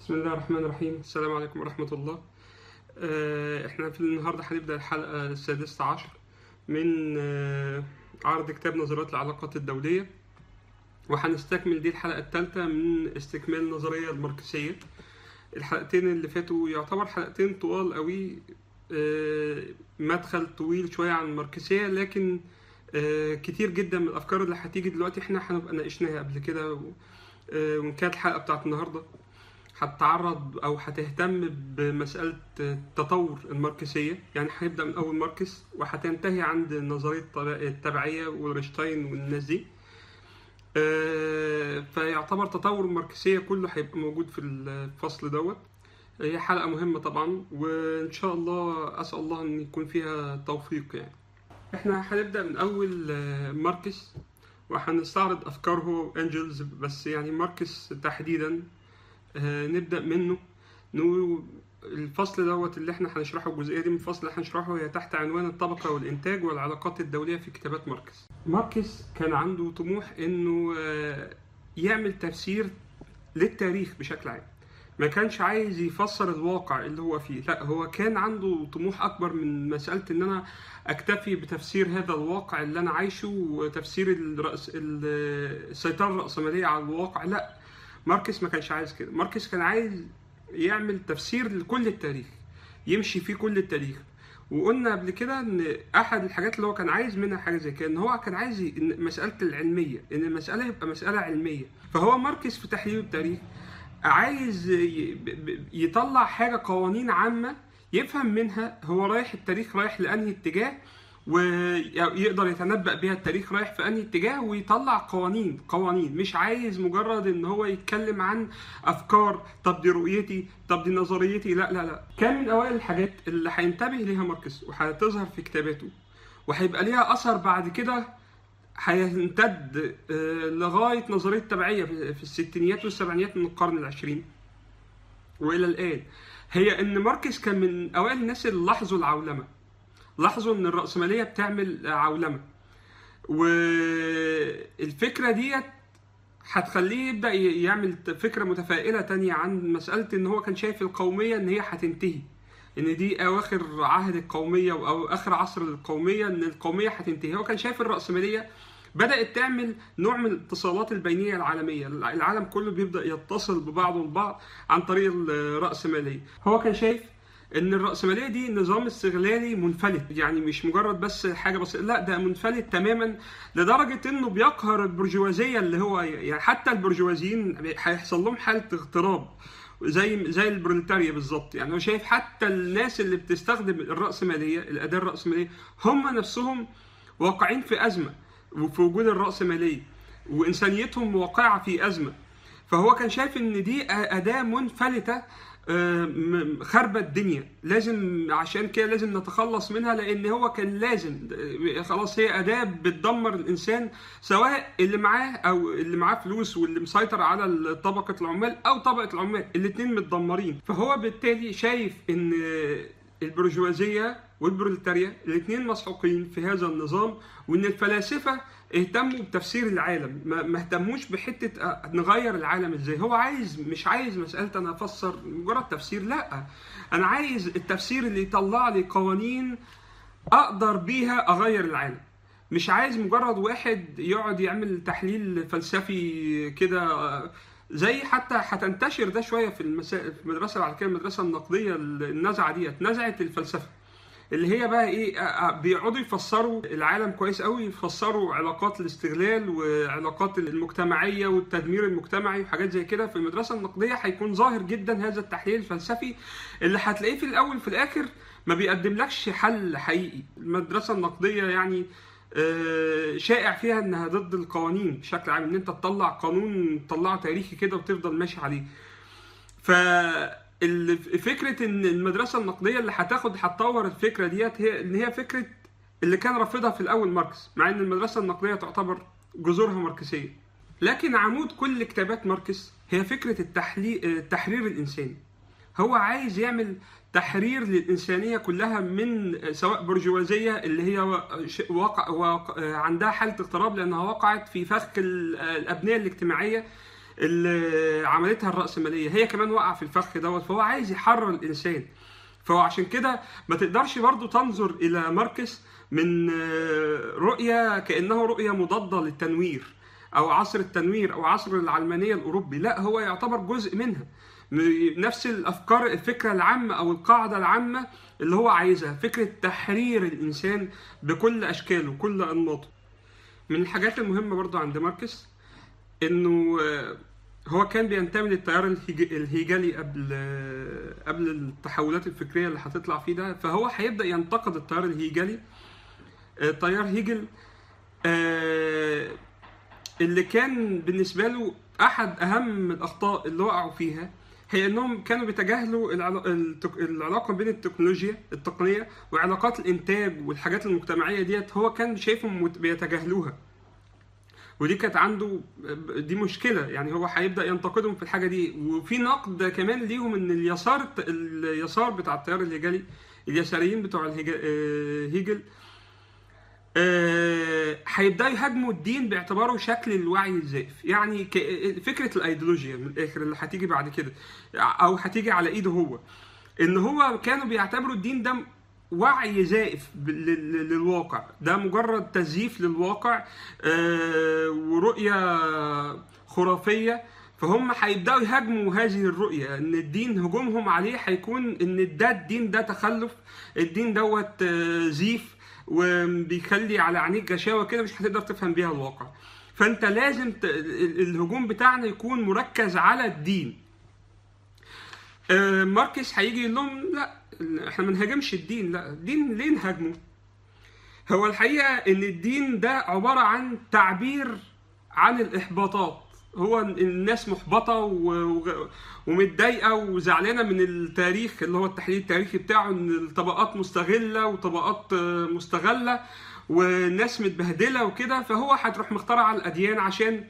بسم الله الرحمن الرحيم السلام عليكم ورحمة الله آه، احنا في النهاردة هنبدأ الحلقة السادسة عشر من آه، عرض كتاب نظريات العلاقات الدولية وهنستكمل دي الحلقة الثالثة من استكمال النظرية الماركسية الحلقتين اللي فاتوا يعتبر حلقتين طوال قوي آه، مدخل طويل شوية عن الماركسية لكن آه، كتير جدا من الأفكار اللي هتيجي دلوقتي احنا هنبقى ناقشناها قبل كده و- آه، وإن كانت الحلقة بتاعت النهاردة هتتعرض او هتهتم بمساله تطور الماركسيه يعني هنبدا من اول ماركس وهتنتهي عند نظريه الطب- التبعيه ورشتاين والناس دي آه، فيعتبر تطور الماركسيه كله هيبقى موجود في الفصل دوت هي حلقه مهمه طبعا وان شاء الله اسال الله ان يكون فيها توفيق يعني احنا هنبدا من اول آه، ماركس وهنستعرض افكاره انجلز بس يعني ماركس تحديدا آه، نبدأ منه نقول الفصل دوت اللي احنا هنشرحه الجزئية دي من الفصل اللي هنشرحه هي تحت عنوان الطبقة والإنتاج والعلاقات الدولية في كتابات ماركس. ماركس كان عنده طموح إنه آه، يعمل تفسير للتاريخ بشكل عام. ما كانش عايز يفسر الواقع اللي هو فيه، لا هو كان عنده طموح أكبر من مسألة إن أنا أكتفي بتفسير هذا الواقع اللي أنا عايشه وتفسير الرأس ال- السيطرة الرأسمالية على الواقع، لا ماركس ما كانش عايز كده ماركس كان عايز يعمل تفسير لكل التاريخ يمشي فيه كل التاريخ وقلنا قبل كده ان احد الحاجات اللي هو كان عايز منها حاجه زي كده ان هو كان عايز ي- إن مساله العلميه ان المساله يبقى مساله علميه فهو ماركس في تحليل التاريخ عايز ي- ب- ب- يطلع حاجه قوانين عامه يفهم منها هو رايح التاريخ رايح لانهي اتجاه ويقدر يتنبأ بيها التاريخ رايح في انهي اتجاه ويطلع قوانين قوانين مش عايز مجرد ان هو يتكلم عن افكار طب دي رؤيتي طب دي نظريتي لا لا لا كان من اوائل الحاجات اللي هينتبه ليها ماركس وهتظهر في كتاباته وهيبقى ليها اثر بعد كده هيمتد آه، لغايه نظريه التبعيه في في الستينيات والسبعينيات من القرن العشرين والى الان هي ان ماركس كان من اوائل الناس اللي لاحظوا العولمه لاحظوا ان الرأسمالية بتعمل عولمة والفكرة ديت هتخليه يبدأ ي- يعمل ت- فكرة متفائلة تانية عن مسألة ان هو كان شايف القومية ان هي هتنتهي ان دي اواخر عهد القومية او اخر عصر القومية ان القومية هتنتهي هو كان شايف الرأسمالية بدأت تعمل نوع من الاتصالات البينية العالمية العالم كله بيبدأ يتصل ببعضه البعض عن طريق الرأسمالية هو كان شايف ان الرأسمالية دي نظام استغلالي منفلت يعني مش مجرد بس حاجة بس لا ده منفلت تماما لدرجة انه بيقهر البرجوازية اللي هو يعني حتى البرجوازيين هيحصل لهم حالة اغتراب زي زي البروليتاريا بالظبط يعني هو شايف حتى الناس اللي بتستخدم الرأسمالية الأداة الرأسمالية هم نفسهم واقعين في أزمة وفي وجود الرأسمالية وإنسانيتهم واقعة في أزمة فهو كان شايف ان دي اداه منفلته آه، م- خربة الدنيا لازم عشان كده لازم نتخلص منها لان هو كان لازم آه، خلاص هي اداه بتدمر الانسان سواء اللي معاه او اللي معاه فلوس واللي مسيطر على طبقه العمال او طبقه العمال الاثنين متدمرين فهو بالتالي شايف ان البرجوازيه والبروليتاريا الاثنين مسحوقين في هذا النظام وان الفلاسفه اهتموا بتفسير العالم ما ما اهتموش بحته آه، نغير العالم ازاي هو عايز مش عايز مساله انا افسر مجرد تفسير لا انا عايز التفسير اللي يطلع لي قوانين اقدر بيها اغير العالم مش عايز مجرد واحد يقعد يعمل تحليل فلسفي كده آه، زي حتى هتنتشر ده شويه في المسا... في المدرسه بعد كده المدرسه النقديه النزعه ديت نزعه الفلسفه اللي هي بقى ايه آه، آه، بيقعدوا يفسروا العالم كويس قوي يفسروا علاقات الاستغلال وعلاقات المجتمعيه والتدمير المجتمعي وحاجات زي كده في المدرسه النقديه هيكون ظاهر جدا هذا التحليل الفلسفي اللي هتلاقيه في الاول وفي الاخر ما بيقدملكش حل حقيقي المدرسه النقديه يعني آه، شائع فيها انها ضد القوانين بشكل عام ان انت تطلع قانون تطلعه تاريخي كده وتفضل ماشي عليه ففكرة ان المدرسة النقدية اللي هتاخد هتطور الفكرة ديت هي ان هي فكرة اللي كان رافضها في الاول ماركس مع ان المدرسة النقدية تعتبر جذورها ماركسية لكن عمود كل كتابات ماركس هي فكرة التحلي... التحرير الانساني هو عايز يعمل تحرير للإنسانية كلها من سواء برجوازية اللي هي واقع, واقع عندها حالة اضطراب لأنها وقعت في فخ الأبنية الاجتماعية اللي عملتها الرأسمالية هي كمان وقع في الفخ دوت فهو عايز يحرر الإنسان فهو عشان كده ما تقدرش برضو تنظر إلى ماركس من آه، رؤية كأنه رؤية مضادة للتنوير أو عصر التنوير أو عصر العلمانية الأوروبي لا هو يعتبر جزء منها م- نفس الأفكار الفكرة العامة أو القاعدة العامة اللي هو عايزها فكرة تحرير الإنسان بكل أشكاله كل أنماطه من الحاجات المهمة برضو عند ماركس انه آه، هو كان بينتمي للتيار الهيج- الهيجلي قبل آه، قبل التحولات الفكريه اللي هتطلع فيه ده فهو هيبدا ينتقد التيار الهيجلي آه، تيار هيجل آه، اللي كان بالنسبه له احد اهم الاخطاء اللي وقعوا فيها هي انهم كانوا بيتجاهلوا العلا- التك- العلاقه بين التكنولوجيا التقنيه وعلاقات الانتاج والحاجات المجتمعيه ديت هو كان شايفهم مت- بيتجاهلوها ودي كانت عنده دي مشكله يعني هو هيبدا ينتقدهم في الحاجه دي وفي نقد كمان ليهم ان اليسار اليسار بتاع التيار الهيجلي اليساريين بتوع الهيج- آه، هيجل آه، هيبداوا يهاجموا الدين باعتباره شكل الوعي الزائف يعني ك- فكره الايديولوجيا من الاخر اللي هتيجي بعد كده او هتيجي على ايده هو ان هو كانوا بيعتبروا الدين ده وعي زائف ب- لل- للواقع ده مجرد تزييف للواقع آه، ورؤية خرافية فهم هيبداوا يهاجموا هذه الرؤية ان الدين هجومهم عليه هيكون ان ده الدين ده تخلف الدين دوت آه، زيف وبيخلي على عينيك غشاوة كده مش هتقدر تفهم بيها الواقع فانت لازم ت... ال- الهجوم بتاعنا يكون مركز على الدين آه، ماركس هيجي يقول لهم لا احنا ما نهاجمش الدين لا الدين ليه نهاجمه هو الحقيقه ان الدين ده عباره عن تعبير عن الاحباطات هو الناس محبطه و- و- ومتضايقه وزعلانه من التاريخ اللي هو التحليل التاريخي بتاعه ان الطبقات مستغله وطبقات آه، مستغله والناس متبهدله وكده فهو هتروح مخترع الاديان عشان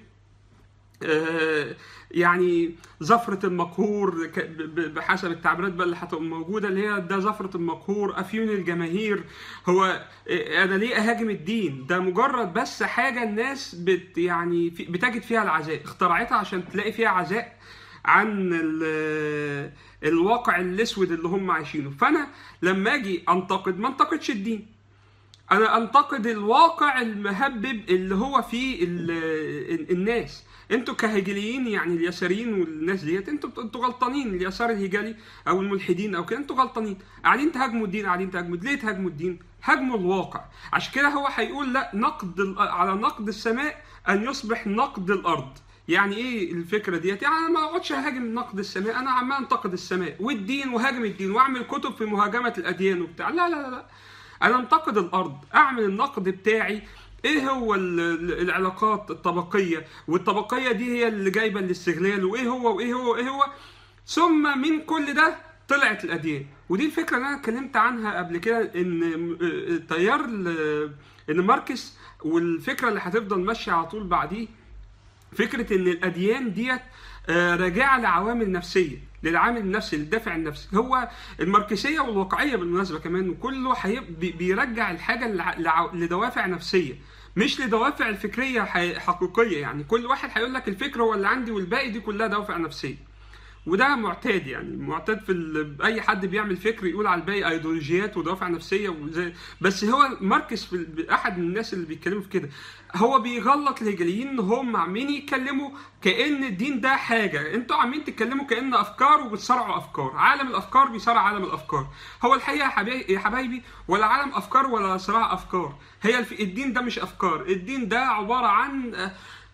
آه، يعني زفرة المقهور ك- ب- ب- بحسب التعبيرات بقى اللي هتبقى موجودة اللي هي ده زفرة المقهور أفيون الجماهير هو آه، أنا ليه أهاجم الدين ده مجرد بس حاجة الناس بت يعني في- بتجد فيها العزاء اخترعتها عشان تلاقي فيها عزاء عن ال- الواقع الأسود اللي هم عايشينه فأنا لما أجي أنتقد ما أنتقدش الدين انا انتقد الواقع المهبب اللي هو فيه ال- ال- الناس انتوا كهجليين يعني اليساريين والناس ديت انتوا انتوا غلطانين اليسار الهجلي او الملحدين او كده انتوا غلطانين قاعدين تهاجموا الدين قاعدين تهاجموا ليه تهاجموا الدين هاجموا الواقع عشان كده هو هيقول لا نقد ال- على نقد السماء ان يصبح نقد الارض يعني ايه الفكره ديت يعني انا ما اقعدش اهاجم نقد السماء انا عمال انتقد السماء والدين وهاجم الدين واعمل كتب في مهاجمه الاديان وبتاع لا لا لا, لا. انا انتقد الارض اعمل النقد بتاعي ايه هو ال- ال- العلاقات الطبقيه والطبقيه دي هي اللي جايبه الاستغلال وايه هو وايه هو وايه هو ثم من كل ده طلعت الاديان ودي الفكره اللي انا اتكلمت عنها قبل كده ان م- تيار ال- ان ماركس والفكره اللي هتفضل ماشيه على طول بعديه فكره ان الاديان ديت آه، راجعه لعوامل نفسيه للعامل النفسي للدافع النفسي هو الماركسيه والواقعيه بالمناسبه كمان كله هيب- بي- بيرجع الحاجه لع- لع- لدوافع نفسيه مش لدوافع الفكريه حي- حقيقيه يعني كل واحد هيقول لك الفكره هو اللي عندي والباقي دي كلها دوافع نفسيه وده معتاد يعني معتاد في ال... اي حد بيعمل فكر يقول على الباقي ايديولوجيات ودوافع نفسيه وزي بس هو ماركس في ال- احد من الناس اللي بيتكلموا في كده هو بيغلط الهجريين ان هم عمالين يتكلموا كان الدين ده حاجه انتوا عمالين تتكلموا كان افكار وبتصارعوا افكار عالم الافكار بيصارع عالم الافكار هو الحقيقه يا حبايبي يا حبايبي ولا عالم افكار ولا صراع افكار هي الف... الدين ده مش افكار الدين ده عباره عن آه،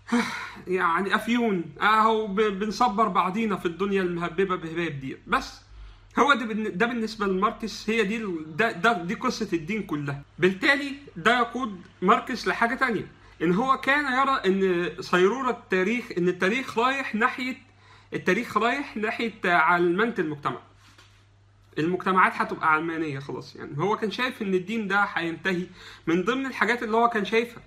يعني افيون اهو ب- بنصبر بعضينا في الدنيا المهببه بهباب دي بس هو ده بالن- ده بالنسبه لماركس هي دي ال- ده, ده دي قصه الدين كلها بالتالي ده يقود ماركس لحاجه تانية ان هو كان يرى ان صيروره التاريخ ان التاريخ رايح ناحيه التاريخ رايح ناحيه علمنه المجتمع المجتمعات هتبقى علمانيه خلاص يعني هو كان شايف ان الدين ده هينتهي من ضمن الحاجات اللي هو كان شايفها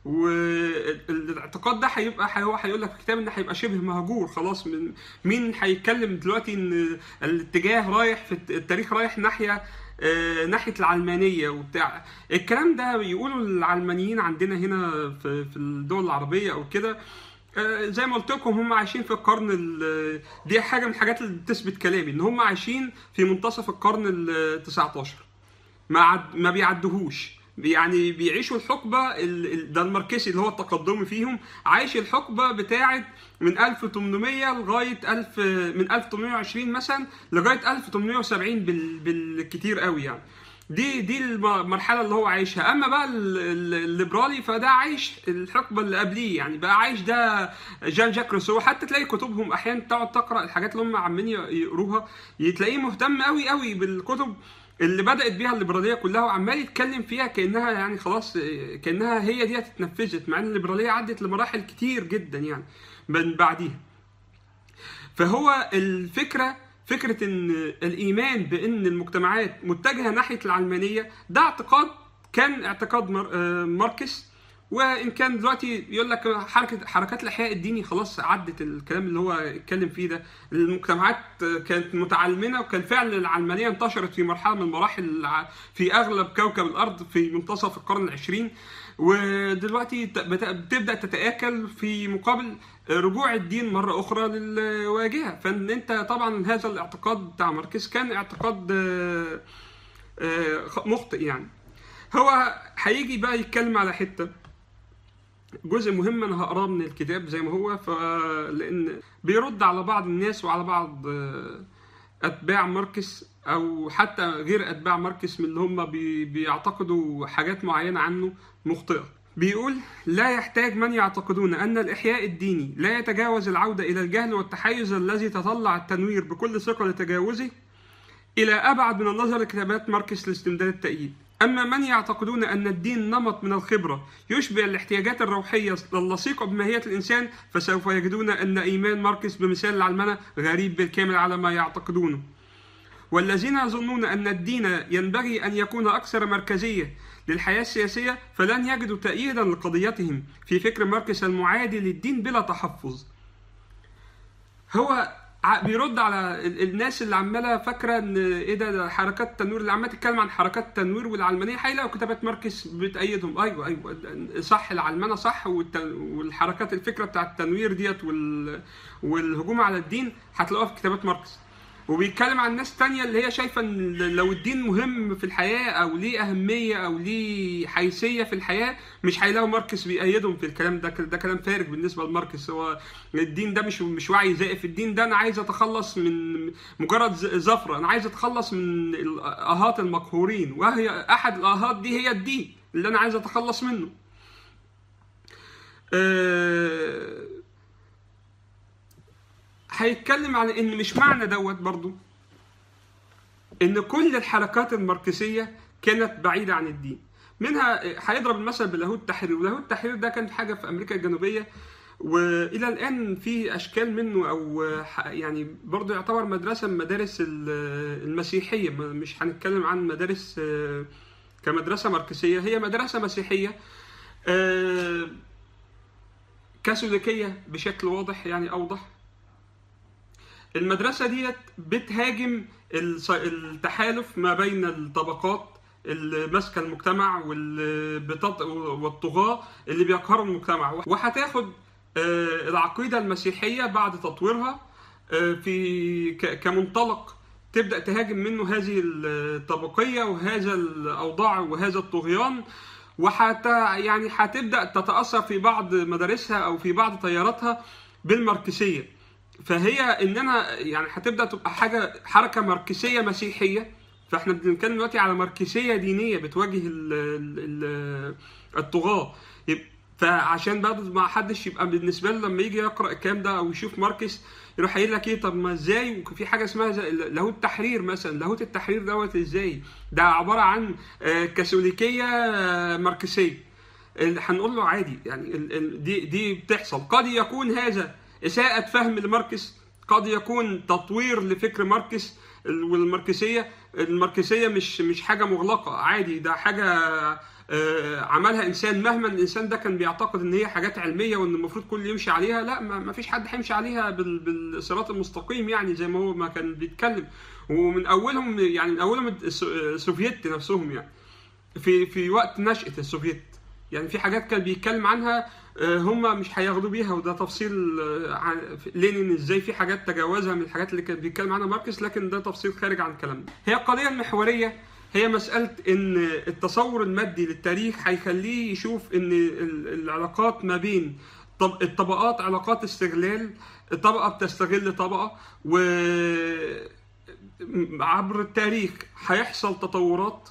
والاعتقاد ده هيبقى هو هيقول لك في الكتاب ان هيبقى شبه مهجور خلاص من مين هيتكلم دلوقتي ان الاتجاه رايح في الت- التاريخ رايح ناحيه آه، ناحيه العلمانيه وبتاع الكلام ده بيقولوا العلمانيين عندنا هنا في في الدول العربيه او كده آه، زي ما قلت لكم هم عايشين في القرن ال- دي حاجه من الحاجات اللي بتثبت كلامي ان هم عايشين في منتصف القرن ال 19 ما عد ما بيعدهوش يعني بيعيشوا الحقبه ال- ال- ده الماركسي اللي هو التقدمي فيهم عايش الحقبه بتاعه من 1800 لغايه 1000 من 1820 مثلا لغايه 1870 بال بالكتير قوي يعني دي دي الم- المرحله اللي هو عايشها اما بقى ال- ال- الليبرالي فده عايش الحقبه اللي قبليه يعني بقى عايش ده جان جاك روسو حتى تلاقي كتبهم احيانا تقعد تقرا الحاجات اللي هم عمالين يقروها تلاقيه مهتم قوي قوي بالكتب اللي بدات بيها الليبراليه كلها وعمال يتكلم فيها كانها يعني خلاص كانها هي دي اتنفذت مع ان الليبراليه عدت لمراحل كتير جدا يعني من بعديها فهو الفكره فكره ان الايمان بان المجتمعات متجهه ناحيه العلمانيه ده اعتقاد كان اعتقاد مار- آه، ماركس وان كان دلوقتي يقول لك حركه حركات الاحياء الديني خلاص عدت الكلام اللي هو اتكلم فيه ده المجتمعات كانت متعلمنه وكان فعلا العلمانيه انتشرت في مرحله من المراحل الع- في اغلب كوكب الارض في منتصف القرن العشرين ودلوقتي ت- بت- بتبدا تتاكل في مقابل رجوع الدين مره اخرى للواجهه فان انت طبعا هذا الاعتقاد بتاع ماركس كان اعتقاد آه، آه، خ- مخطئ يعني هو هيجي بقى يتكلم على حته جزء مهم انا هقراه من الكتاب زي ما هو ف لان بيرد على بعض الناس وعلى بعض آه، اتباع ماركس او حتى غير اتباع ماركس من اللي هم بي بيعتقدوا حاجات معينه عنه مخطئه بيقول لا يحتاج من يعتقدون ان الاحياء الديني لا يتجاوز العوده الى الجهل والتحيز الذي تطلع التنوير بكل ثقه لتجاوزه إلى أبعد من النظر لكتابات ماركس لاستمداد التأييد أما من يعتقدون أن الدين نمط من الخبرة يشبه الاحتياجات الروحية اللصيقة بماهية الإنسان فسوف يجدون أن إيمان ماركس بمثال العلمنة غريب بالكامل على ما يعتقدونه والذين يظنون أن الدين ينبغي أن يكون أكثر مركزية للحياة السياسية فلن يجدوا تأييدا لقضيتهم في فكر ماركس المعادي للدين بلا تحفظ هو ع- بيرد على ال- الناس اللي عماله فاكره ان ايه ده, ده حركات التنوير اللي عماله تتكلم عن حركات التنوير والعلمانيه هيلاقوا كتابات ماركس بتأيدهم ايوه ايوه ده- صح العلمانه صح والت- والحركات الفكره بتاعت التنوير ديت وال والهجوم على الدين هتلاقوها في كتابات ماركس وبيتكلم عن ناس تانية اللي هي شايفة ان لو الدين مهم في الحياة او ليه اهمية او ليه حيثية في الحياة مش هيلاقوا ماركس بيأيدهم في الكلام ده ده كلام فارغ بالنسبة لماركس هو الدين ده مش مش وعي زائف الدين ده انا عايز اتخلص من مجرد ز- زفرة انا عايز اتخلص من الاهات المقهورين وهي احد الاهات دي هي الدين اللي انا عايز اتخلص منه آه، هيتكلم عن ان مش معنى دوت برضو ان كل الحركات الماركسيه كانت بعيده عن الدين منها هيضرب المثل بلاهوت التحرير ولاهوت التحرير ده كان حاجه في امريكا الجنوبيه والى الان في اشكال منه او ح- يعني برضه يعتبر مدرسه من مدارس ال- المسيحيه ما- مش هنتكلم عن مدارس آه، كمدرسه ماركسيه هي مدرسه مسيحيه آه، كاثوليكيه بشكل واضح يعني اوضح المدرسة ديت بتهاجم الص- التحالف ما بين الطبقات اللي ماسكة المجتمع واللي بتط... والطغاة اللي بيقهروا المجتمع وهتاخد آه، العقيدة المسيحية بعد تطويرها آه، في ك- كمنطلق تبدأ تهاجم منه هذه الطبقية وهذا الأوضاع وهذا الطغيان وحتى يعني هتبدأ تتأثر في بعض مدارسها أو في بعض تياراتها بالماركسية فهي اننا يعني هتبدا تبقى حاجه حركه ماركسيه مسيحيه فاحنا بنتكلم دلوقتي على ماركسيه دينيه بتواجه ال ال الطغاه يب- فعشان برضه ما حدش يبقى بالنسبه له لما يجي يقرا الكلام ده او يشوف ماركس يروح قايل لك ايه طب ما ازاي في حاجه اسمها زي- لاهوت التحرير مثلا لاهوت التحرير دوت ازاي ده عباره عن آه، كاثوليكيه آه، ماركسيه ال- هنقول له عادي يعني ال- ال- دي دي بتحصل قد يكون هذا اساءة فهم لماركس قد يكون تطوير لفكر ماركس ال- والماركسيه الماركسيه مش مش حاجه مغلقه عادي ده حاجه آه، عملها انسان مهما الانسان ده كان بيعتقد ان هي حاجات علميه وان المفروض كل يمشي عليها لا ما ما فيش حد هيمشي عليها بال- بالصراط المستقيم يعني زي ما هو ما كان بيتكلم ومن اولهم يعني من اولهم الس- السوفيت نفسهم يعني في في وقت نشأة السوفيت يعني في حاجات كان بيتكلم عنها آه، هم مش هياخدوا بيها وده تفصيل آه، عن لينين ازاي في حاجات تجاوزها من الحاجات اللي كان بيتكلم عنها ماركس لكن ده تفصيل خارج عن كلامنا هي القضيه المحوريه هي مسألة إن التصور المادي للتاريخ هيخليه يشوف إن ال- العلاقات ما بين طب الطبقات علاقات استغلال طبقة بتستغل طبقة و عبر التاريخ هيحصل تطورات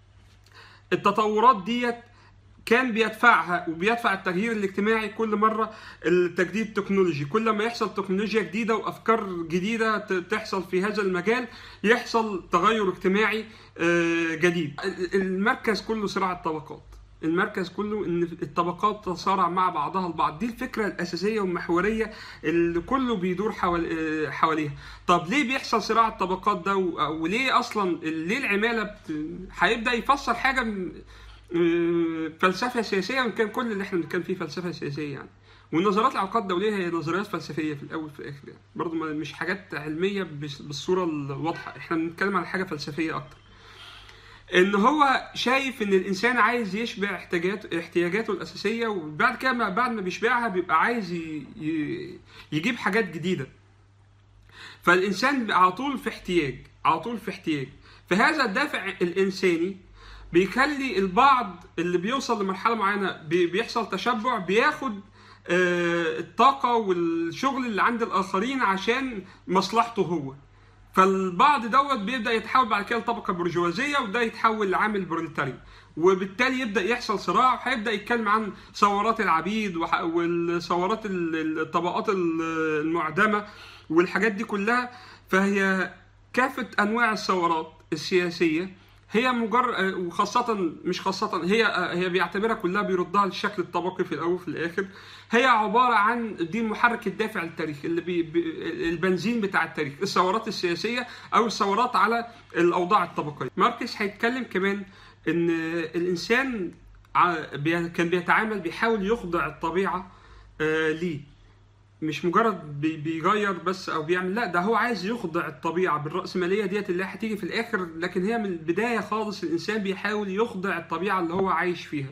التطورات ديت كان بيدفعها وبيدفع التغيير الاجتماعي كل مره التجديد التكنولوجي كل ما يحصل تكنولوجيا جديده وافكار جديده ت- تحصل في هذا المجال يحصل تغير اجتماعي آه، جديد ال- المركز كله صراع الطبقات المركز كله ان الطبقات تتصارع مع بعضها البعض دي الفكره الاساسيه والمحوريه اللي كله بيدور حوال آه، حواليها طب ليه بيحصل صراع الطبقات ده و- وليه اصلا ليه العماله بت... هيبدا يفسر حاجه م- آه، فلسفه سياسيه وان كان كل اللي احنا بنتكلم فيه فلسفه سياسيه يعني والنظريات العلاقات الدوليه هي نظريات فلسفيه في الاول في الاخر يعني برضه ما- مش حاجات علميه بس- بالصوره الواضحه احنا بنتكلم عن حاجه فلسفيه اكتر ان هو شايف ان الانسان عايز يشبع احتياجاته احتياجاته الاساسيه وبعد كده ما- بعد ما بيشبعها بيبقى عايز ي- ي- يجيب حاجات جديده فالانسان على طول في احتياج على طول في احتياج فهذا الدافع الانساني بيخلي البعض اللي بيوصل لمرحله معينه بي- بيحصل تشبع بياخد آه، الطاقه والشغل اللي عند الاخرين عشان مصلحته هو فالبعض دوت بيبدا يتحول بعد كده لطبقه برجوازيه وده يتحول لعامل بروليتاري وبالتالي يبدا يحصل صراع وهيبدا يتكلم عن ثورات العبيد وح- والثورات ال- الطبقات ال- المعدمه والحاجات دي كلها فهي كافه انواع الثورات السياسيه هي مجرد وخاصة مش خاصة هي هي بيعتبرها كلها بيردها للشكل الطبقي في الأول وفي الآخر هي عبارة عن دي محرك الدافع للتاريخ اللي بي بي البنزين بتاع التاريخ الثورات السياسية أو الثورات على الأوضاع الطبقية ماركس هيتكلم كمان إن الإنسان ع- بي- كان بيتعامل بيحاول يخضع الطبيعة آه، ليه مش مجرد بي- بيغير بس او بيعمل لا ده هو عايز يخضع الطبيعه بالراسماليه ديت اللي هتيجي في الاخر لكن هي من البدايه خالص الانسان بيحاول يخضع الطبيعه اللي هو عايش فيها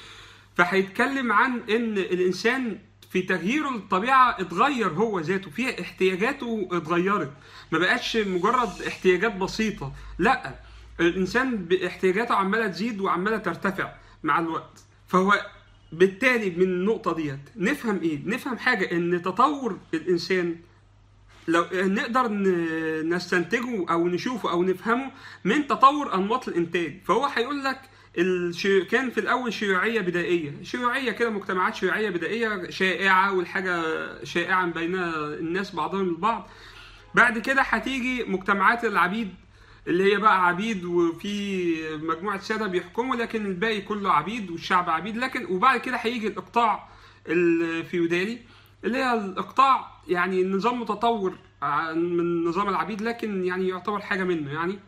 فهيتكلم عن ان الانسان في تغييره للطبيعه اتغير هو ذاته في احتياجاته اتغيرت ما بقتش مجرد احتياجات بسيطه لا الانسان باحتياجاته عماله تزيد وعماله ترتفع مع الوقت فهو بالتالي من النقطه ديت نفهم ايه نفهم حاجه ان تطور الانسان لو نقدر ن- نستنتجه او نشوفه او نفهمه من تطور انماط الانتاج فهو هيقول لك الشي... كان في الاول شيوعيه بدائيه شيوعيه كده مجتمعات شيوعيه بدائيه شائعه والحاجه شائعه بين الناس بعضهم البعض بعد كده هتيجي مجتمعات العبيد اللي هي بقى عبيد وفي مجموعه ساده بيحكموا لكن الباقي كله عبيد والشعب عبيد لكن وبعد كده هيجي الاقطاع الفيودالي اللي هي الاقطاع يعني نظام متطور عن- من نظام العبيد لكن يعني يعتبر حاجه منه يعني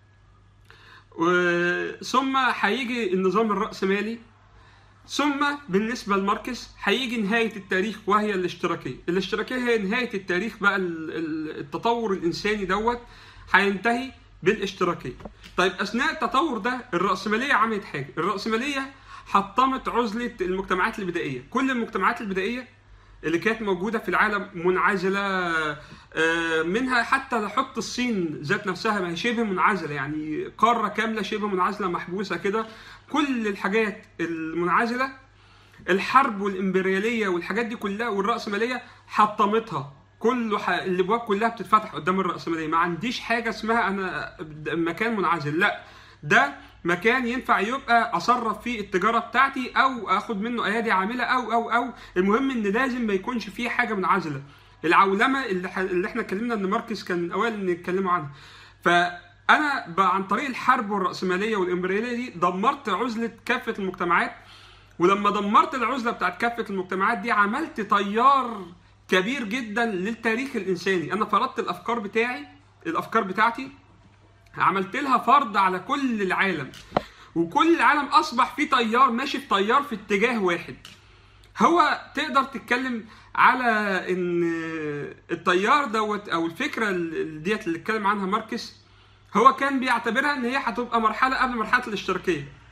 و- ثم هيجي النظام الرأسمالي ثم بالنسبة لماركس هيجي نهاية التاريخ وهي الاشتراكية الاشتراكية هي نهاية التاريخ بقى ال- ال- التطور الإنساني دوت هينتهي بالاشتراكية طيب أثناء التطور ده الرأسمالية عملت حاجة الرأسمالية حطمت عزلة المجتمعات البدائية كل المجتمعات البدائية اللي كانت موجودة في العالم منعزلة آه، منها حتى نحط الصين ذات نفسها ما هي شبه منعزلة يعني قارة كاملة شبه منعزلة محبوسة كده كل الحاجات المنعزلة الحرب والإمبريالية والحاجات دي كلها والرأسمالية حطمتها كله ح... الابواب كلها بتتفتح قدام الرأسمالية ما عنديش حاجة اسمها انا مكان منعزل لا ده مكان ينفع يبقى اصرف فيه التجاره بتاعتي او اخد منه ايادي عامله او او او المهم ان لازم ما يكونش فيه حاجه منعزله العولمه اللي, ح... اللي احنا اتكلمنا ان ماركس كان الاوائل ان يتكلموا عنها فانا بقى عن طريق الحرب والراسماليه والامبرياليه دي دمرت عزله كافه المجتمعات ولما دمرت العزله بتاعت كافه المجتمعات دي عملت تيار كبير جدا للتاريخ الانساني انا فرضت الافكار بتاعي الافكار بتاعتي عملت لها فرض على كل العالم وكل العالم اصبح في تيار ماشي في تيار في اتجاه واحد هو تقدر تتكلم على ان التيار دوت او الفكره ال- ديت اللي اتكلم عنها ماركس هو كان بيعتبرها ان هي هتبقى مرحله قبل مرحله الاشتراكيه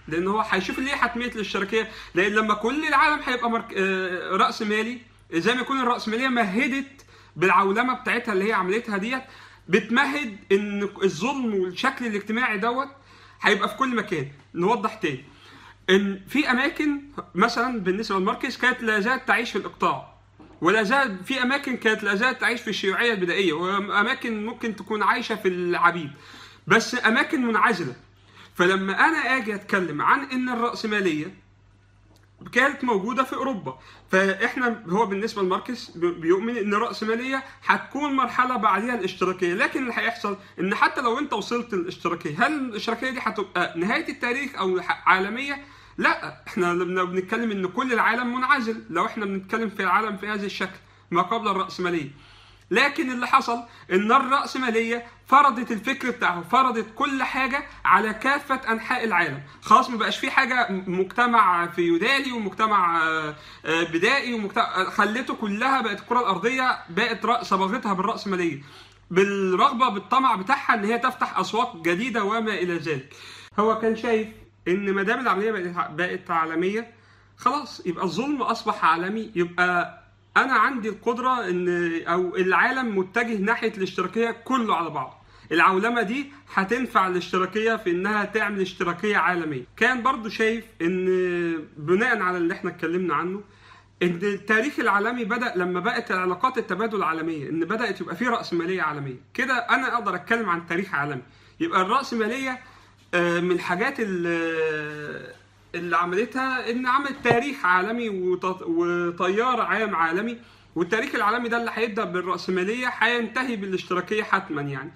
لان هو هيشوف ليه حتميه الاشتراكيه لان لما كل العالم هيبقى مرك... آه، راس مالي زي ما يكون الراسماليه مهدت بالعولمه بتاعتها اللي هي عملتها ديت بتمهد ان الظلم والشكل الاجتماعي دوت هيبقى في كل مكان نوضح تاني ان في اماكن مثلا بالنسبه لماركس كانت لا زالت تعيش في الاقطاع ولا زال في اماكن كانت لا زالت تعيش في الشيوعيه البدائيه واماكن ممكن تكون عايشه في العبيد بس اماكن منعزله فلما انا اجي اتكلم عن ان الراسماليه كانت موجوده في اوروبا فاحنا هو بالنسبه لماركس بيؤمن ان الراسماليه هتكون مرحله بعديها الاشتراكيه لكن اللي هيحصل ان حتى لو انت وصلت للاشتراكيه هل الاشتراكيه دي هتبقى نهايه التاريخ او عالميه لا احنا لما بنتكلم ان كل العالم منعزل لو احنا بنتكلم في العالم في هذا الشكل ما قبل الراسماليه لكن اللي حصل ان الرأسمالية فرضت الفكر بتاعه فرضت كل حاجة على كافة أنحاء العالم خلاص ما بقاش في حاجة مجتمع فيودالي ومجتمع آه، آه، بدائي ومجتمع خلته كلها بقت الكرة الأرضية بقت صبغتها بالرأسمالية بالرغبة بالطمع بتاعها ان هي تفتح أسواق جديدة وما إلى ذلك هو كان شايف ان ما دام العملية بقت عالمية خلاص يبقى الظلم أصبح عالمي يبقى انا عندي القدره ان او العالم متجه ناحيه الاشتراكيه كله على بعضه العولمه دي هتنفع الاشتراكيه في انها تعمل اشتراكيه عالميه كان برضو شايف ان بناء على اللي احنا اتكلمنا عنه ان التاريخ العالمي بدا لما بقت العلاقات التبادل العالميه ان بدات يبقى في راسماليه عالميه كده انا اقدر اتكلم عن تاريخ عالمي يبقى الراسماليه آه، من الحاجات اللي اللي عملتها ان عملت تاريخ عالمي وطيار عام عالمي والتاريخ العالمي ده اللي هيبدا بالراسماليه هينتهي بالاشتراكيه حتما يعني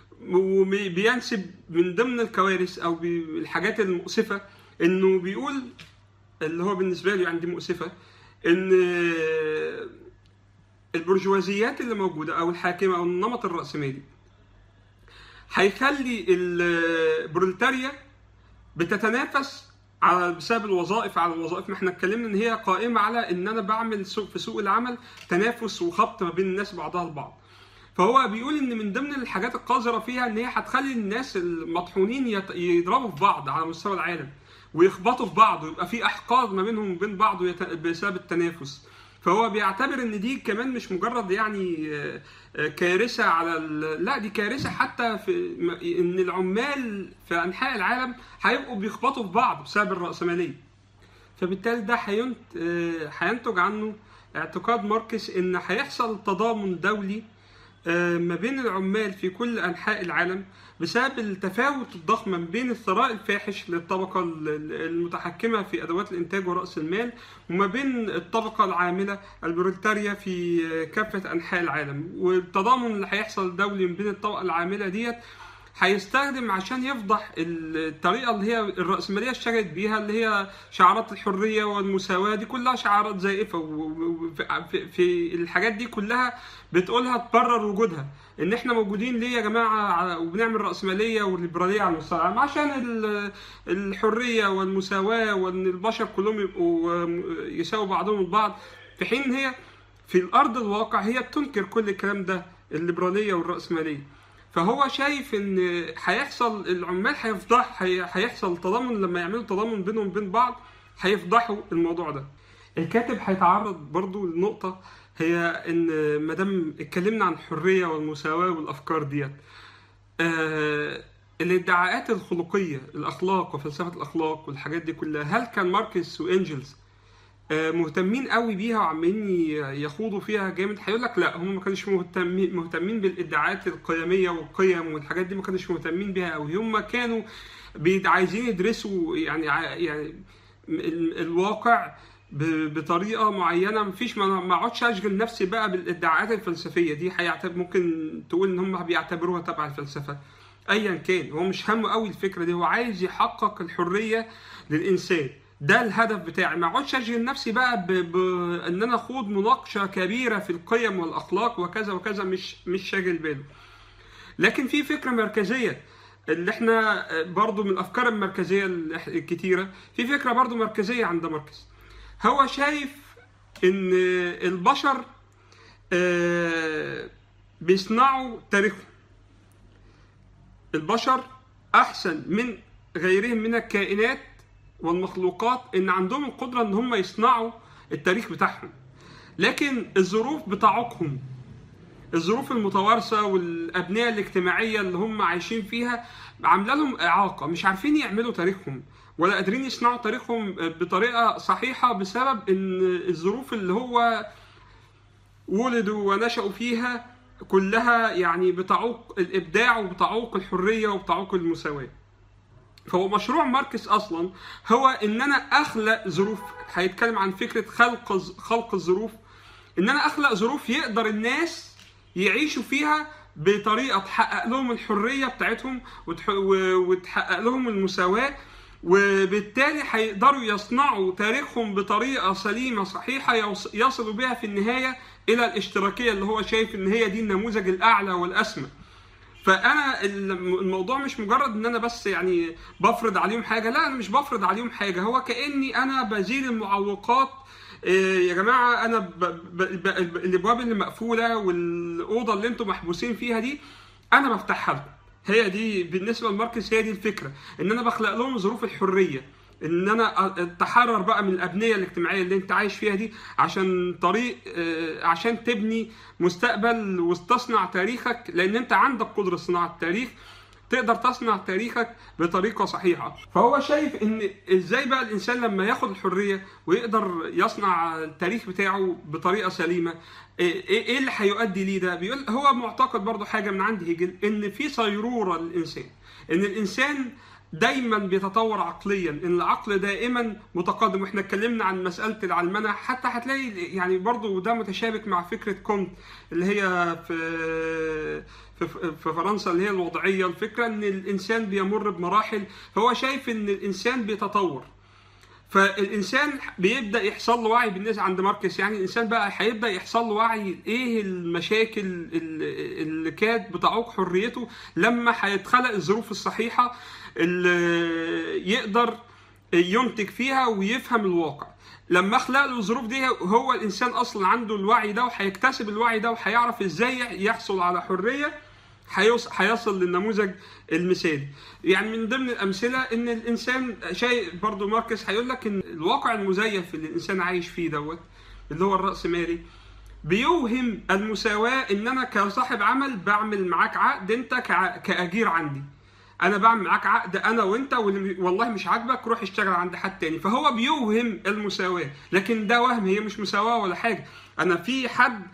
وبينسب من ضمن الكوارث او الحاجات المؤسفه انه بيقول اللي هو بالنسبه لي عندي مؤسفه ان البرجوازيات اللي موجوده او الحاكمه او النمط الراسمالي هيخلي البرولتاريا بتتنافس على بسبب الوظائف على الوظائف ما احنا اتكلمنا ان هي قائمه على ان انا بعمل سوق في سوق العمل تنافس وخبط ما بين الناس بعضها البعض فهو بيقول ان من ضمن الحاجات القذره فيها ان هي هتخلي الناس المطحونين يضربوا في بعض على مستوى العالم ويخبطوا في بعض ويبقى في احقاد ما بينهم وبين بعض بسبب التنافس فهو بيعتبر ان دي كمان مش مجرد يعني آه، آه، كارثه على لا دي كارثه حتى في ان العمال في انحاء العالم هيبقوا بيخبطوا في بعض بسبب الراسماليه فبالتالي ده آه، هينتج عنه اعتقاد ماركس ان هيحصل تضامن دولي ما بين العمال في كل انحاء العالم بسبب التفاوت الضخم ما بين الثراء الفاحش للطبقة المتحكمة في أدوات الإنتاج ورأس المال وما بين الطبقة العاملة البرولتاريا في كافة أنحاء العالم والتضامن اللي هيحصل الدولي ما بين الطبقة العاملة ديت هيستخدم عشان يفضح الطريقه اللي هي الراسماليه اشتغلت بيها اللي هي شعارات الحريه والمساواه دي كلها شعارات زائفه وفي الحاجات دي كلها بتقولها تبرر وجودها ان احنا موجودين ليه يا جماعه وبنعمل راسماليه والليبراليه على المستوى العام عشان الحريه والمساواه وان البشر كلهم يبقوا يساووا بعضهم البعض في حين هي في الارض الواقع هي بتنكر كل الكلام ده الليبراليه والراسماليه فهو شايف ان هيحصل العمال هيفضح هيحصل تضامن لما يعملوا تضامن بينهم وبين بعض هيفضحوا الموضوع ده الكاتب هيتعرض برضو لنقطه هي ان ما دام اتكلمنا عن الحريه والمساواه والافكار ديت آه الادعاءات الخلقيه الاخلاق وفلسفه الاخلاق والحاجات دي كلها هل كان ماركس وانجلز آه مهتمين قوي بيها وعمالين يخوضوا فيها جامد هيقول لك لا هم ما كانوش مهتمين مهتمين بالادعاءات القيميه والقيم والحاجات دي ما كانوش مهتمين بيها قوي هم كانوا عايزين يدرسوا يعني يعني الواقع بطريقه معينه مفيش ما اقعدش اشغل نفسي بقى بالادعاءات الفلسفيه دي هيعتبر ممكن تقول ان هم بيعتبروها تبع الفلسفه ايا كان هو مش همه قوي الفكره دي هو عايز يحقق الحريه للانسان ده الهدف بتاعي ما اقعدش اشغل نفسي بقى بان انا اخوض مناقشه كبيره في القيم والاخلاق وكذا وكذا مش مش شاغل باله لكن في فكره مركزيه اللي احنا برضو من الافكار المركزيه الكتيره في فكره برضو مركزيه عند ماركس هو شايف ان البشر آه، بيصنعوا تاريخهم البشر احسن من غيرهم من الكائنات والمخلوقات ان عندهم القدره ان هم يصنعوا التاريخ بتاعهم لكن الظروف بتعوقهم الظروف المتوارثه والابنيه الاجتماعيه اللي هم عايشين فيها عامله لهم اعاقه مش عارفين يعملوا تاريخهم ولا قادرين يصنعوا تاريخهم بطريقه صحيحه بسبب ان الظروف اللي هو ولدوا ونشأوا فيها كلها يعني بتعوق الابداع وبتعوق الحريه وبتعوق المساواه فهو مشروع ماركس اصلا هو ان انا اخلق ظروف هيتكلم عن فكره خلق خلق الظروف ان انا اخلق ظروف يقدر الناس يعيشوا فيها بطريقه تحقق لهم الحريه بتاعتهم وتحقق لهم المساواه وبالتالي هيقدروا يصنعوا تاريخهم بطريقه سليمه صحيحه يصلوا بها في النهايه الى الاشتراكيه اللي هو شايف ان هي دي النموذج الاعلى والاسمى فانا الموضوع مش مجرد ان انا بس يعني بفرض عليهم حاجه لا انا مش بفرض عليهم حاجه هو كاني انا بزيل المعوقات يا جماعه انا ب... ب... ب... الابواب اللي مقفوله والاوضه اللي انتم محبوسين فيها دي انا بفتحها لكم هي دي بالنسبه لماركس هي دي الفكره ان انا بخلق لهم ظروف الحريه ان انا اتحرر بقى من الابنيه الاجتماعيه اللي انت عايش فيها دي عشان طريق عشان تبني مستقبل وتصنع تاريخك لان انت عندك قدره صناعه التاريخ تقدر تصنع تاريخك بطريقه صحيحه فهو شايف ان ازاي بقى الانسان لما ياخد الحريه ويقدر يصنع التاريخ بتاعه بطريقه سليمه ايه اللي هيؤدي ليه ده بيقول هو معتقد برضو حاجه من عند هيجل ان في صيروره للانسان ان الانسان دايما بيتطور عقليا ان العقل دائما متقدم واحنا اتكلمنا عن مساله العلمنه حتى هتلاقي يعني برضو ده متشابك مع فكره كونت اللي هي في في فرنسا اللي هي الوضعيه الفكره ان الانسان بيمر بمراحل هو شايف ان الانسان بيتطور فالانسان بيبدا يحصل له وعي بالنسبه عند ماركس يعني الانسان بقى هيبدا يحصل له وعي ايه المشاكل اللي كانت بتعوق حريته لما هيتخلق الظروف الصحيحه اللي يقدر ينتج فيها ويفهم الواقع لما اخلق له الظروف دي هو الانسان اصلا عنده الوعي ده وهيكتسب الوعي ده وهيعرف ازاي يحصل على حريه هيصل للنموذج المثالي يعني من ضمن الامثله ان الانسان شيء برضو ماركس هيقول لك ان الواقع المزيف اللي الانسان عايش فيه دوت اللي هو الراسمالي بيوهم المساواه ان انا كصاحب عمل بعمل معاك عقد انت كاجير عندي انا بعمل معاك عقد انا وانت والله مش عاجبك روح اشتغل عند حد تاني فهو بيوهم المساواه لكن ده وهم هي مش مساواه ولا حاجه انا في حد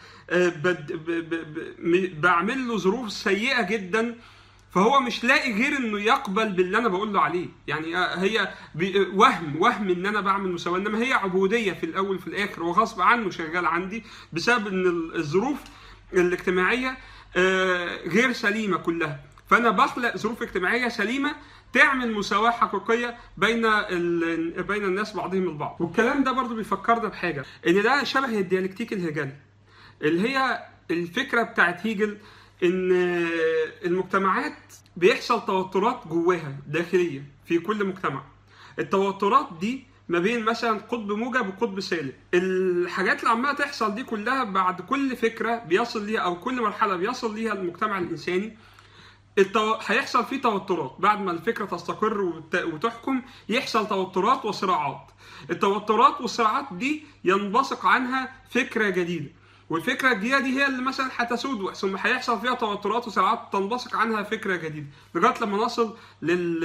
بعمل له ظروف سيئه جدا فهو مش لاقي غير انه يقبل باللي انا بقول له عليه يعني هي وهم وهم ان انا بعمل مساواه انما هي عبوديه في الاول وفي الاخر وغصب عنه شغال عندي بسبب ان الظروف الاجتماعيه غير سليمه كلها فانا بخلق ظروف اجتماعيه سليمه تعمل مساواه حقيقيه بين بين الناس بعضهم البعض والكلام ده برضو بيفكرنا بحاجه ان ده شبه الديالكتيك الهيجلي اللي هي الفكره بتاعت هيجل ان المجتمعات بيحصل توترات جواها داخليه في كل مجتمع التوترات دي ما بين مثلا قطب موجب وقطب سالب الحاجات اللي عماله تحصل دي كلها بعد كل فكره بيصل ليها او كل مرحله بيصل ليها المجتمع الانساني التو... هيحصل فيه توترات بعد ما الفكره تستقر وت... وتحكم يحصل توترات وصراعات التوترات والصراعات دي ينبثق عنها فكره جديده والفكره الجديده دي هي اللي مثلا هتسود ثم هيحصل فيها توترات وصراعات تنبثق عنها فكره جديده لغايه لما نصل لل...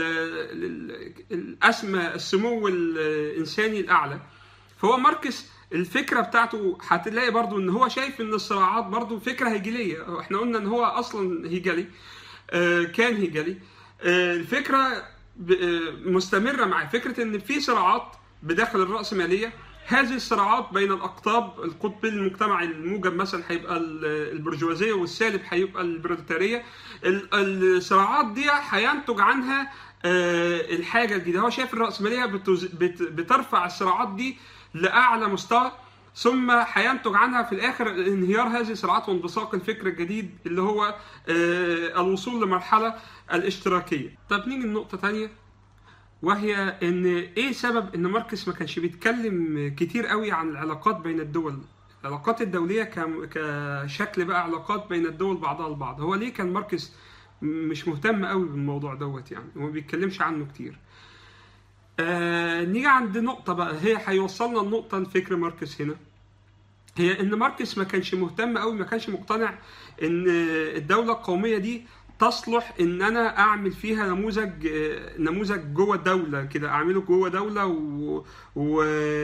للاسمى السمو الانساني الاعلى فهو ماركس الفكره بتاعته هتلاقي برضو ان هو شايف ان الصراعات برضو فكره هيجليه احنا قلنا ان هو اصلا هيجلي كان هيجلي الفكره مستمره معاه فكره ان في صراعات بداخل الراسماليه هذه الصراعات بين الاقطاب القطب المجتمع الموجب مثلا هيبقى البرجوازيه والسالب هيبقى البروليتاريه الصراعات دي هينتج عنها الحاجه الجديده هو شايف الراسماليه بترفع الصراعات دي لاعلى مستوى ثم هينتج عنها في الاخر انهيار هذه الصراعات وانبثاق الفكر الجديد اللي هو الوصول لمرحله الاشتراكيه. طب نيجي لنقطه ثانيه وهي ان ايه سبب ان ماركس ما كانش بيتكلم كتير قوي عن العلاقات بين الدول العلاقات الدوليه كشكل بقى علاقات بين الدول بعضها البعض هو ليه كان ماركس مش مهتم قوي بالموضوع دوت يعني وما بيتكلمش عنه كتير آه نيجي عند نقطة بقى هي هيوصلنا النقطة لفكر ماركس هنا هي ان ماركس ما كانش مهتم قوي ما كانش مقتنع ان الدولة القومية دي تصلح ان انا اعمل فيها نموذج آه، نموذج جوه الدولة كده اعمله جوه دولة و, و...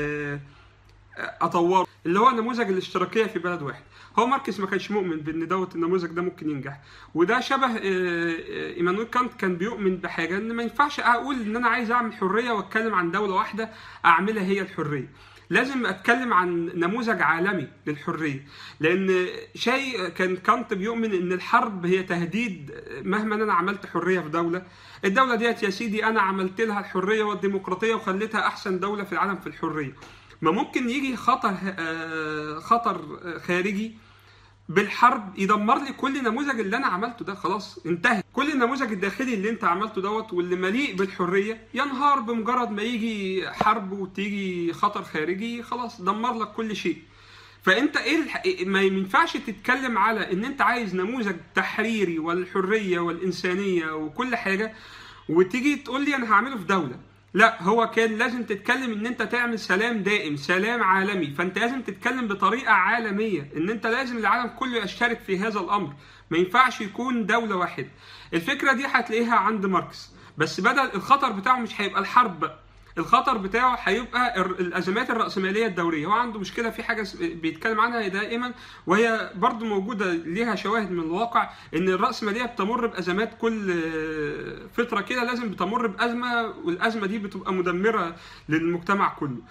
اطوره اللي هو نموذج الاشتراكيه في بلد واحد هو ماركس ما كانش مؤمن بان دوت النموذج ده ممكن ينجح وده شبه آه، آه، ايمانويل كانت كان بيؤمن بحاجه ان ما ينفعش اقول ان انا عايز اعمل حريه واتكلم عن دوله واحده اعملها هي الحريه لازم اتكلم عن نموذج عالمي للحريه لان شيء كان كانت بيؤمن ان الحرب هي تهديد مهما انا عملت حريه في دوله الدوله ديت يا سيدي انا عملت لها الحريه والديمقراطيه وخليتها احسن دوله في العالم في الحريه ما ممكن يجي خطر آه، خطر آه، خارجي بالحرب يدمر لي كل نموذج اللي انا عملته ده خلاص انتهى كل النموذج الداخلي اللي انت عملته دوت واللي مليء بالحريه ينهار بمجرد ما يجي حرب وتيجي خطر خارجي خلاص دمر لك كل شيء فانت ايه الح... ما ينفعش تتكلم على ان انت عايز نموذج تحريري والحريه والانسانيه وكل حاجه وتيجي تقول لي انا هعمله في دوله لا هو كان لازم تتكلم ان انت تعمل سلام دائم سلام عالمي فانت لازم تتكلم بطريقه عالميه ان انت لازم العالم كله يشترك في هذا الامر ما ينفعش يكون دوله واحده الفكره دي هتلاقيها عند ماركس بس بدل الخطر بتاعه مش هيبقى الحرب بقى. الخطر بتاعه هيبقى الر- الازمات الراسماليه الدوريه هو عنده مشكله في حاجه س- بيتكلم عنها دائما وهي برضو موجوده ليها شواهد من الواقع ان الراسماليه بتمر بازمات كل آه، فتره كده لازم بتمر بازمه والازمه دي بتبقى مدمره للمجتمع كله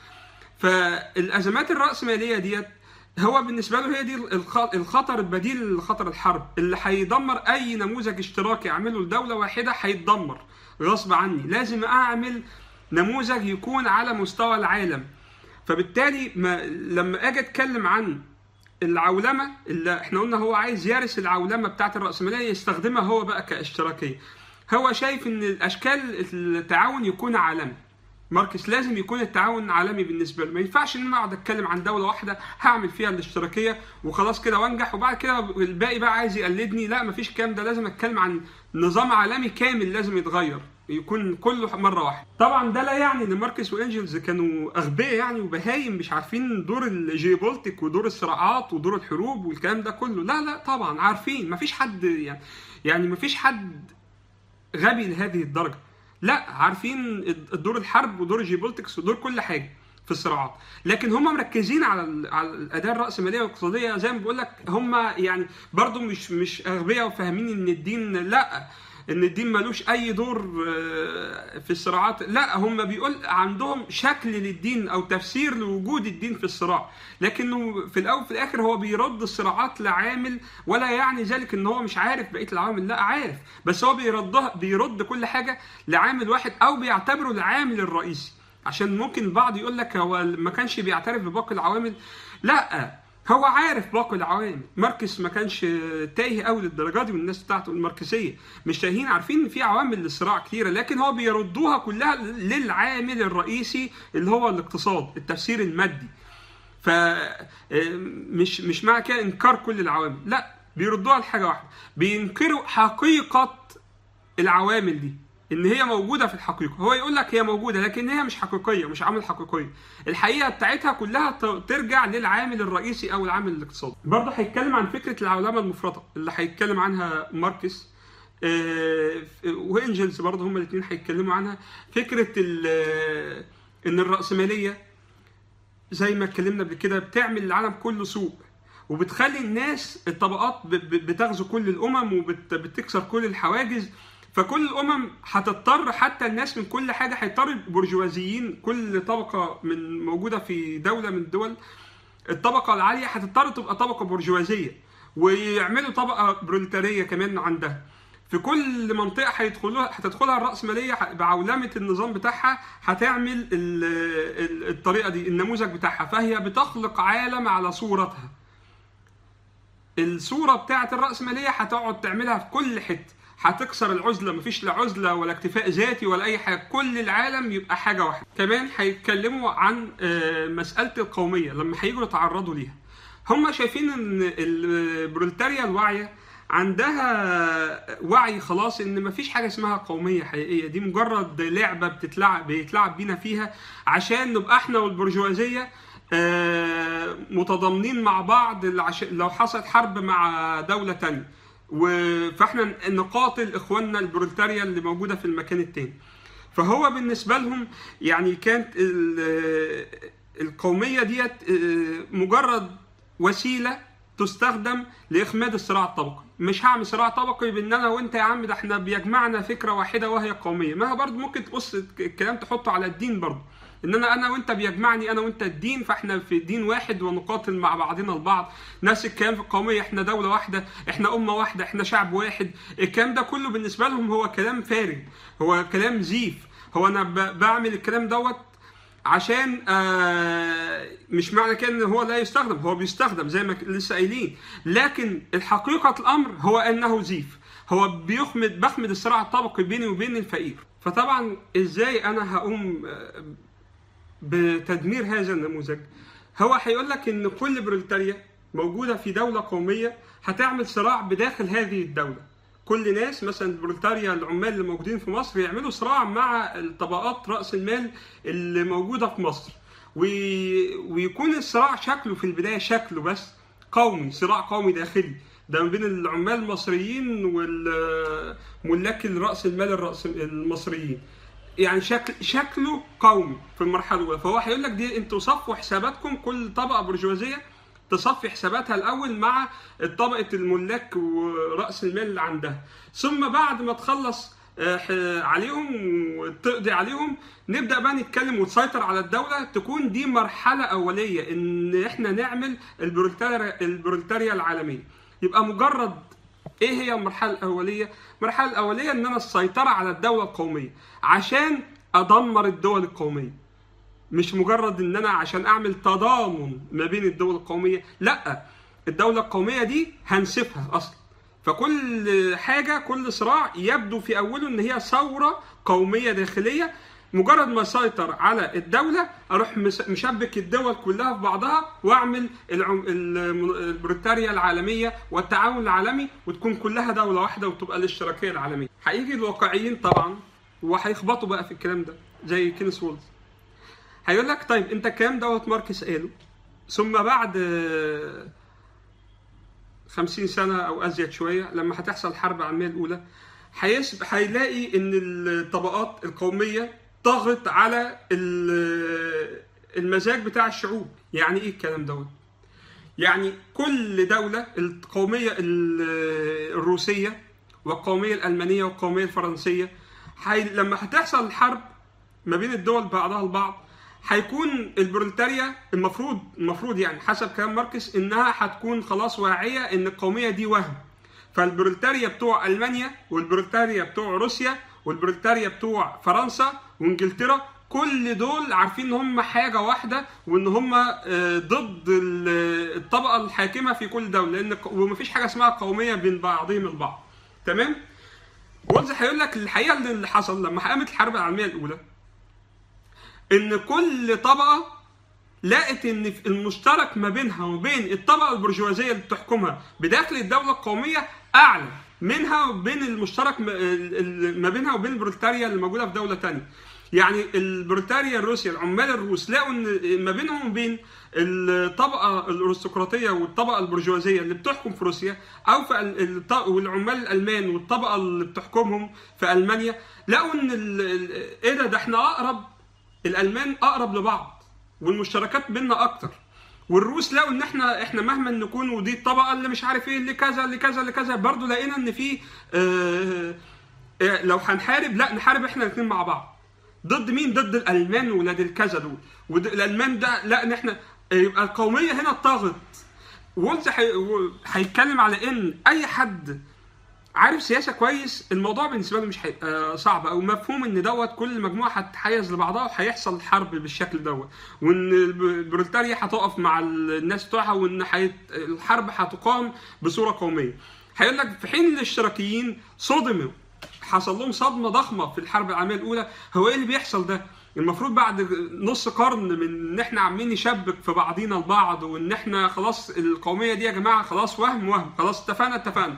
فالازمات الراسماليه ديت هو بالنسبه له هي دي الخ- الخطر البديل لخطر الحرب اللي هيدمر اي نموذج اشتراكي اعمله لدوله واحده هيتدمر غصب عني لازم اعمل نموذج يكون على مستوى العالم فبالتالي ما لما اجي اتكلم عن العولمه اللي احنا قلنا هو عايز يرث العولمه بتاعت الراسماليه يستخدمها هو بقى كاشتراكيه هو شايف ان الاشكال التعاون يكون عالمي ماركس لازم يكون التعاون عالمي بالنسبه له ما ينفعش ان انا اقعد اتكلم عن دوله واحده هعمل فيها الاشتراكيه وخلاص كده وانجح وبعد كده الباقي بقى عايز يقلدني لا مفيش الكلام ده لازم اتكلم عن نظام عالمي كامل لازم يتغير يكون كله مره واحده طبعا ده لا يعني ان ماركس وانجلز كانوا اغبياء يعني وبهايم مش عارفين دور الجيوبولتيك ودور الصراعات ودور الحروب والكلام ده كله لا لا طبعا عارفين مفيش حد يعني يعني مفيش حد غبي لهذه الدرجه لا عارفين الدور الحرب ودور الجيوبوليتكس ودور كل حاجه في الصراعات لكن هم مركزين على ال- على الاداه الراسماليه والاقتصاديه زي ما بقول لك هم يعني برضو مش مش اغبياء وفاهمين ان الدين لا ان الدين ملوش اي دور آه، في الصراعات لا هم بيقول عندهم شكل للدين او تفسير لوجود الدين في الصراع لكنه في الاول وفي الاخر هو بيرد الصراعات لعامل ولا يعني ذلك ان هو مش عارف بقيه العوامل لا عارف بس هو بيردها بيرد كل حاجه لعامل واحد او بيعتبره العامل الرئيسي عشان ممكن البعض يقول لك هو ما كانش بيعترف بباقي العوامل لا هو عارف باقي العوامل ماركس ما كانش تايه قوي للدرجه دي والناس بتاعته الماركسيه مش تاهين عارفين ان في عوامل للصراع كتيره لكن هو بيردوها كلها للعامل الرئيسي اللي هو الاقتصاد التفسير المادي ف مش مش معنى كده انكار كل العوامل لا بيردوها لحاجه واحده بينكروا حقيقه العوامل دي ان هي موجوده في الحقيقه هو يقول لك هي موجوده لكن هي مش حقيقيه مش عامل حقيقيه الحقيقه بتاعتها كلها ت- ترجع للعامل الرئيسي او العامل الاقتصادي برضه هيتكلم عن فكره العولمه المفرطه اللي هيتكلم عنها ماركس آه، وانجلز برضه هما الاثنين هيتكلموا عنها فكره ال- ان الراسماليه زي ما اتكلمنا قبل كده بتعمل العالم كله سوق وبتخلي الناس الطبقات ب- ب- بتغزو كل الامم وبتكسر كل الحواجز فكل الامم هتضطر حتى الناس من كل حاجه هيضطر برجوازيين كل طبقه من موجوده في دوله من الدول الطبقه العاليه هتضطر تبقى طبقه برجوازيه ويعملوا طبقه بروليتاريه كمان عندها في كل منطقه هيدخلوها هتدخلها الراسماليه ه- بعولمه النظام بتاعها هتعمل ال- ال- الطريقه دي النموذج بتاعها فهي بتخلق عالم على صورتها الصوره بتاعه الراسماليه هتقعد تعملها في كل حته هتكسر العزله مفيش لا عزله ولا اكتفاء ذاتي ولا اي حاجه كل العالم يبقى حاجه واحده كمان هيتكلموا عن آه، مساله القوميه لما هيجوا يتعرضوا ليها هم شايفين ان البرولتاريا الواعيه عندها وعي خلاص ان مفيش حاجه اسمها قوميه حقيقيه دي مجرد لعبه بتتلعب بيتلعب بينا فيها عشان نبقى احنا والبرجوازيه آه، متضامنين مع بعض العش- لو حصلت حرب مع دوله تانية و- فاحنا نقاتل اخواننا البرولتاريا اللي موجوده في المكان التاني فهو بالنسبه لهم يعني كانت ال- القوميه ديت آه، مجرد وسيله تستخدم لاخماد الصراع الطبقي مش هعمل صراع طبقي بان انا وانت يا عم ده احنا بيجمعنا فكره واحده وهي القوميه ما هو برضه ممكن تبص الكلام تحطه على الدين برضه ان انا انا وانت بيجمعني انا وانت الدين فاحنا في دين واحد ونقاتل مع بعضنا البعض نفس الكلام في القوميه احنا دوله واحده احنا امه واحده احنا شعب واحد الكلام ده كله بالنسبه لهم هو كلام فارغ هو كلام زيف هو انا ب- بعمل الكلام دوت عشان آه مش معنى كده ان هو لا يستخدم هو بيستخدم زي ما ك- لسه قايلين لكن الحقيقه الامر هو انه زيف هو بيخمد بخمد الصراع الطبقي بيني وبين الفقير فطبعا ازاي انا هقوم آه، بتدمير هذا النموذج هو هيقول لك ان كل برولتاريا موجوده في دوله قوميه هتعمل صراع بداخل هذه الدوله كل ناس مثلا البرولتاريا العمال اللي موجودين في مصر يعملوا صراع مع الطبقات راس المال اللي موجوده في مصر وي... ويكون الصراع شكله في البدايه شكله بس قومي صراع قومي داخلي ده ما بين العمال المصريين والملاك راس المال الرأس المصريين يعني شكل شكله قومي في المرحله الاولى فهو هيقول لك دي انتوا صفوا حساباتكم كل طبقه برجوازيه تصفي حساباتها الاول مع طبقه الملاك وراس المال اللي عندها ثم بعد ما تخلص آه، ح- عليهم وتقضي عليهم نبدا بقى نتكلم وتسيطر على الدوله تكون دي مرحله اوليه ان احنا نعمل البرولتاريا البرولتاريا العالميه يبقى مجرد ايه هي المرحله الاوليه المرحله الاوليه ان انا السيطره على الدوله القوميه عشان ادمر الدول القوميه مش مجرد ان انا عشان اعمل تضامن ما بين الدول القوميه لا الدوله القوميه دي هنسفها اصلا فكل حاجه كل صراع يبدو في اوله ان هي ثوره قوميه داخليه مجرد ما اسيطر على الدوله اروح مس- مشبك الدول كلها في بعضها واعمل العم- الم- البريطانيا العالميه والتعاون العالمي وتكون كلها دوله واحده وتبقى الاشتراكيه العالميه هيجي الواقعيين طبعا وهيخبطوا بقى في الكلام ده زي كينيس وولز هيقول لك طيب انت الكلام دوت ماركس قاله ثم بعد آه، خمسين سنة أو أزيد شوية لما هتحصل الحرب العالمية الأولى هيسب هيلاقي إن الطبقات القومية طغت على ال- المزاج بتاع الشعوب يعني إيه الكلام دوت؟ يعني كل دولة القومية ال- الروسية والقومية الألمانية والقومية الفرنسية حي... لما هتحصل الحرب ما بين الدول بعضها البعض هيكون البرولتاريا المفروض المفروض يعني حسب كلام ماركس انها هتكون خلاص واعيه ان القوميه دي وهم فالبرولتاريا بتوع المانيا والبرولتاريا بتوع روسيا والبرولتاريا بتوع فرنسا وانجلترا كل دول عارفين ان هم حاجه واحده وان هم آه، ضد ال- الطبقه الحاكمه في كل دوله لان ق- ومفيش حاجه اسمها قوميه بين بعضهم البعض تمام وولز هيقول لك الحقيقه اللي اللي حصل لما قامت الحرب العالميه الاولى ان كل طبقه لقت ان في المشترك ما بينها وبين الطبقه البرجوازيه اللي بتحكمها بداخل الدوله القوميه اعلى منها وبين المشترك م- ال- ال- ما بينها وبين البرولتاريا اللي موجوده في دوله تانية يعني البرولتاريا الروسيا العمال الروس لقوا ان ما بينهم وبين الطبقه الارستقراطيه والطبقه البرجوازيه اللي بتحكم في روسيا او في ال- الط- والعمال الالمان والطبقه اللي بتحكمهم في المانيا لقوا ان ال- ال- ايه ده ده احنا اقرب الالمان اقرب لبعض والمشتركات بيننا اكتر والروس لقوا ان احنا احنا مهما نكون ودي الطبقه اللي مش عارف ايه اللي كذا اللي كذا اللي كذا برضه لقينا ان في آه آه، لو هنحارب لا نحارب احنا الاثنين مع بعض ضد مين ضد الالمان ولاد الكذا دول والالمان ده لا ان احنا يبقى القوميه هنا طاغت وولز هي- و- هيتكلم على ان اي حد عارف سياسه كويس الموضوع بالنسبه له مش هيبقى صعب او مفهوم ان دوت كل مجموعه هتتحيز لبعضها وهيحصل حرب بالشكل دوت وان الب- البرولتاريا هتقف مع الناس بتوعها وان حيت... الحرب هتقام بصوره قوميه هيقول لك في حين الاشتراكيين صدموا حصل لهم صدمه ضخمه في الحرب العالميه الاولى هو ايه اللي بيحصل ده المفروض بعد نص قرن من ان احنا عمالين نشبك في بعضينا البعض وان احنا خلاص القوميه دي يا جماعه خلاص وهم وهم خلاص اتفقنا اتفقنا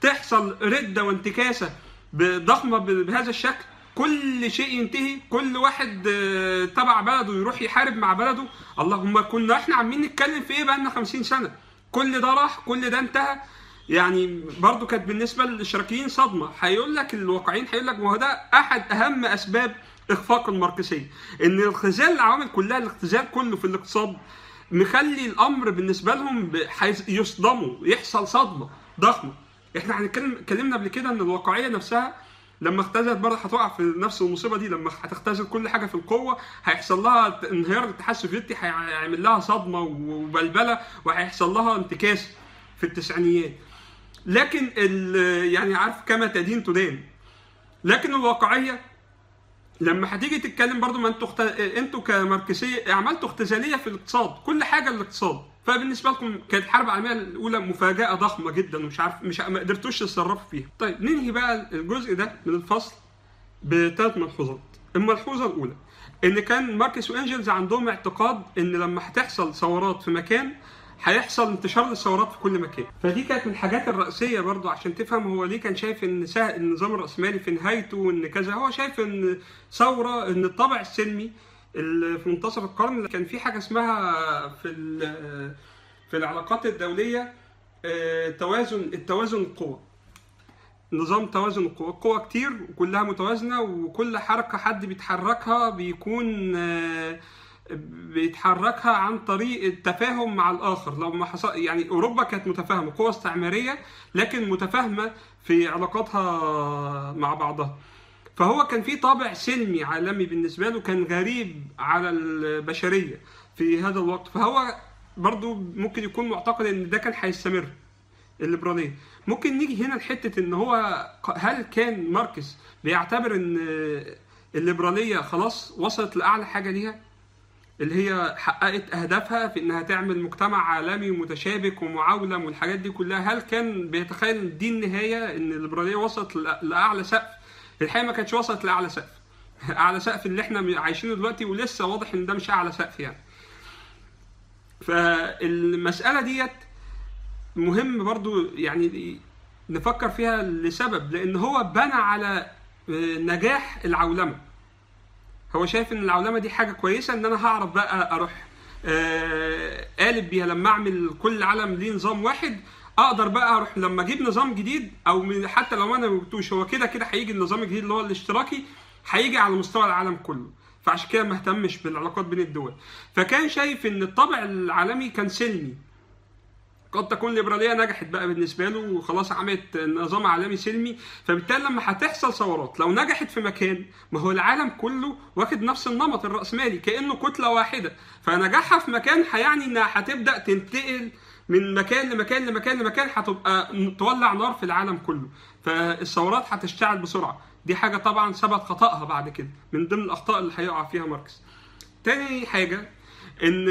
تحصل رده وانتكاسه ضخمه بهذا الشكل كل شيء ينتهي كل واحد آه، تبع بلده يروح يحارب مع بلده اللهم كنا احنا عمالين نتكلم في ايه بقى لنا 50 سنه كل ده راح كل ده انتهى يعني برضو كانت بالنسبه للاشتراكيين صدمه هيقول لك الواقعيين هيقول لك ما هو ده احد اهم اسباب اخفاق الماركسيه ان الخزال العوامل كلها الاختزال كله في الاقتصاد مخلي الامر بالنسبه لهم ب- حيص- يصدموا يحصل صدمه ضخمه احنا هنتكلم اتكلمنا قبل كده ان الواقعيه نفسها لما اختزلت برضه هتقع في نفس المصيبه دي لما هتختزل كل حاجه في القوه هيحصل لها انهيار الاتحاد السوفيتي هيعمل لها صدمه وبلبله وهيحصل لها انتكاس في التسعينيات لكن ال- يعني عارف كما تدين تدان لكن الواقعيه لما هتيجي تتكلم برضو ما انتوا اخت... انتوا كماركسيه عملتوا اختزاليه في الاقتصاد كل حاجه الاقتصاد فبالنسبه لكم كانت الحرب العالميه الاولى مفاجاه ضخمه جدا ومش عارف مش ما قدرتوش تتصرفوا فيها طيب ننهي بقى الجزء ده من الفصل بثلاث ملحوظات الملحوظه الاولى ان كان ماركس وانجلز عندهم اعتقاد ان لما هتحصل ثورات في مكان هيحصل انتشار للثورات في كل مكان فدي كانت من الحاجات الرئيسيه برضو عشان تفهم هو ليه كان شايف ان سهل النظام الراسمالي في نهايته وان كذا هو شايف ان ثوره ان الطابع السلمي اللي في منتصف القرن كان في حاجه اسمها في ال- في العلاقات الدوليه آه، توازن التوازن القوى نظام توازن القوى القوى كتير وكلها متوازنه وكل حركه حد بيتحركها بيكون آه، بيتحركها عن طريق التفاهم مع الاخر لو ما حصل يعني اوروبا كانت متفاهمه قوى استعماريه لكن متفاهمه في علاقاتها مع بعضها فهو كان في طابع سلمي عالمي بالنسبه له كان غريب على البشريه في هذا الوقت فهو برضو ممكن يكون معتقد ان ده كان هيستمر الليبراليه ممكن نيجي هنا لحته ان هو هل كان ماركس بيعتبر ان الليبراليه خلاص وصلت لاعلى حاجه ليها اللي هي حققت اهدافها في انها تعمل مجتمع عالمي ومتشابك ومعولم والحاجات دي كلها هل كان بيتخيل ان دي النهايه ان الليبراليه وصلت لأ- لاعلى سقف الحقيقه ما كانتش وصلت لاعلى سقف اعلى سقف اللي احنا عايشينه دلوقتي ولسه واضح ان ده مش اعلى سقف يعني فالمساله ديت مهم برضو يعني نفكر فيها لسبب لان هو بنى على نجاح العولمه هو شايف ان العولمه دي حاجه كويسه ان انا هعرف بقى اروح آه، قالب بيها لما اعمل كل علم ليه نظام واحد اقدر بقى اروح لما اجيب نظام جديد او من- حتى لو انا ما جبتوش هو كده كده هيجي النظام الجديد اللي هو الاشتراكي هيجي على مستوى العالم كله فعشان كده ما اهتمش بالعلاقات بين الدول فكان شايف ان الطابع العالمي كان سلمي قد تكون الليبراليه نجحت بقى بالنسبه له وخلاص عملت نظام عالمي سلمي فبالتالي لما هتحصل ثورات لو نجحت في مكان ما هو العالم كله واخد نفس النمط الراسمالي كانه كتله واحده فنجاحها في مكان هيعني انها هتبدا تنتقل من مكان لمكان لمكان لمكان هتبقى تولع نار في العالم كله فالثورات هتشتعل بسرعه دي حاجه طبعا ثبت خطأها بعد كده من ضمن الاخطاء اللي هيقع فيها ماركس تاني حاجه ان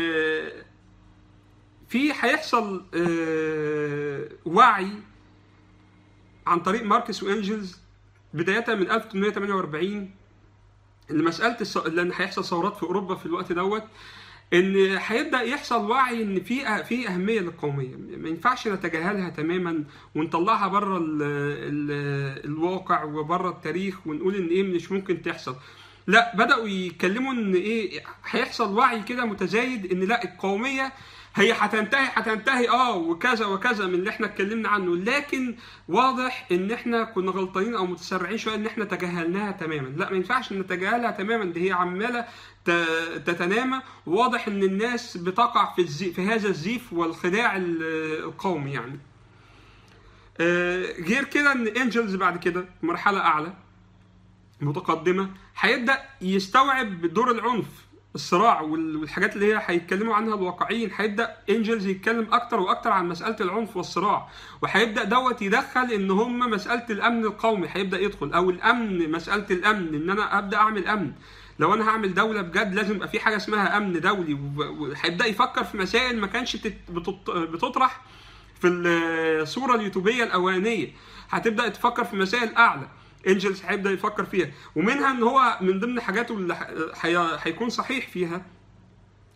في هيحصل آه، وعي عن طريق ماركس وانجلز بدايه من 1848 لمساله الص... لان هيحصل ثورات في اوروبا في الوقت دوت ان هيبدا يحصل وعي ان في أه- في اهميه للقوميه ما ينفعش نتجاهلها تماما ونطلعها بره ال... ال... الواقع وبره التاريخ ونقول ان ايه مش ممكن تحصل لا بداوا يتكلموا ان ايه هيحصل وعي كده متزايد ان لا القوميه هي هتنتهي هتنتهي اه وكذا وكذا من اللي احنا اتكلمنا عنه لكن واضح ان احنا كنا غلطانين او متسرعين شويه ان احنا تجاهلناها تماما لا ما ينفعش نتجاهلها تماما دي هي عماله ت- تتنامى واضح ان الناس بتقع في الزي في هذا الزيف والخداع ال- القومي يعني آه، غير كده ان انجلز بعد كده مرحله اعلى متقدمه هيبدا يستوعب دور العنف الصراع وال- والحاجات اللي هي هيتكلموا عنها الواقعيين هيبدا انجلز يتكلم اكتر واكتر عن مساله العنف والصراع وهيبدا دوت يدخل ان هم مساله الامن القومي هيبدا يدخل او الامن مساله الامن ان انا ابدا اعمل امن لو انا هعمل دوله بجد لازم يبقى في حاجه اسمها امن دولي وب- وهيبدا يفكر في مسائل ما كانش بتت- بتط- بتطرح في الصوره اليوتوبيه الاولانيه هتبدا تفكر في مسائل اعلى انجلز هيبدا يفكر فيها ومنها ان هو من ضمن حاجاته اللي ح- هي- هيكون صحيح فيها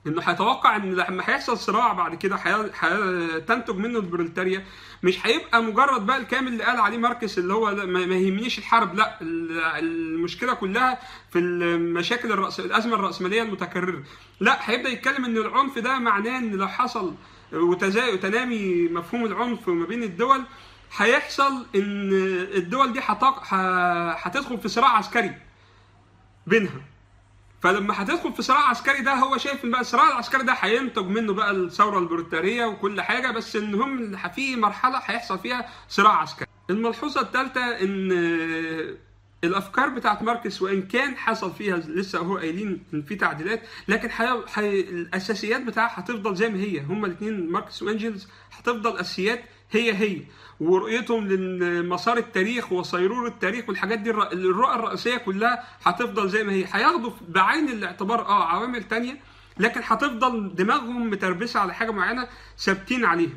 انه هيتوقع ان لما هيحصل صراع بعد كده حي- هتنتج منه البروليتاريا مش هيبقى مجرد بقى الكامل اللي قال عليه ماركس اللي هو لا، ما ما يهمنيش الحرب لا ال- المشكله كلها في المشاكل الرأس الازمه الراسماليه المتكرره لا هيبدا يتكلم ان العنف ده معناه ان لو حصل وتزا- وتنامي مفهوم العنف ما بين الدول هيحصل ان الدول دي هتق- ه- هتدخل في صراع عسكري بينها فلما هتدخل في صراع عسكري ده هو شايف ان بقى الصراع العسكري ده هينتج منه بقى الثوره البروليتاريه وكل حاجه بس ان هم في مرحله هيحصل فيها صراع عسكري. الملحوظه الثالثه ان الافكار بتاعت ماركس وان كان حصل فيها لسه هو قايلين ان في تعديلات لكن حي... حي... الاساسيات بتاعها هتفضل زي ما هي هما الاثنين ماركس وانجلز هتفضل اساسيات هي هي ورؤيتهم لمسار التاريخ وصيرور التاريخ والحاجات دي الر- الرؤى الرئيسيه كلها هتفضل زي ما هي هياخدوا بعين الاعتبار اه عوامل تانية لكن هتفضل دماغهم متربسه على حاجه معينه ثابتين عليها